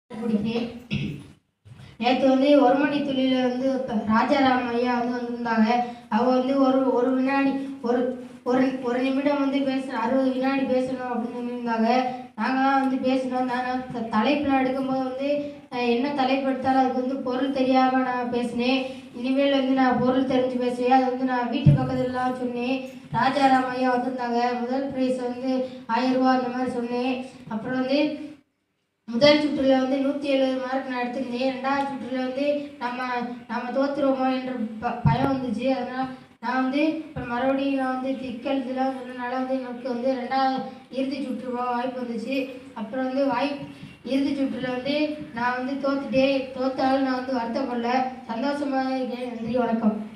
பிடிக்கிறேன் நேற்று வந்து ஒரு மணி துளியில் வந்து இப்ப ராஜாராம் ஐயா வந்து வந்திருந்தாங்க அவங்க வந்து ஒரு ஒரு வினாடி ஒரு ஒரு ஒரு நிமிடம் வந்து பேச அறுபது வினாடி பேசணும் அப்படின்னு சொல்லியிருந்தாங்க நாங்களாம் வந்து பேசணும் நான் த- தலைப்புலாம் எடுக்கும்போது வந்து அஹ், என்ன தலைப்பு எடுத்தாலும் அதுக்கு வந்து பொருள் தெரியாமல் நான் பேசினேன் இனிமேல் வந்து நான் பொருள் தெரிஞ்சு பேசுவேன் அது வந்து நான் வீட்டு பக்கத்துலலாம் சொன்னேன் ராஜாராம் ஐயா வந்திருந்தாங்க முதல் ப்ரைஸ் வந்து ஆயிரம் ரூபா அந்த மாதிரி சொன்னேன் அப்புறம் வந்து முதல் சுற்றுல வந்து நூற்றி எழுபது மார்க் நான் எடுத்திருந்தேன் ரெண்டாவது சுற்றுல வந்து நம்ம நம்ம தோத்துருவோமோ என்ற ப பயம் வந்துச்சு அதனால் நான் வந்து இப்போ மறுபடியும் நான் வந்து திக்கல் இதெல்லாம் சொன்னனால வந்து எனக்கு வந்து ரெண்டாவது இறுதி சுற்று போக வாய்ப்பு வந்துச்சு அப்புறம் வந்து வாய் இறுதி சுற்றுல வந்து நான் வந்து தோத்துட்டேன் தோத்தாலும் நான் வந்து வருத்தப்படல சந்தோஷமாக இருக்கேன் நன்றி வணக்கம்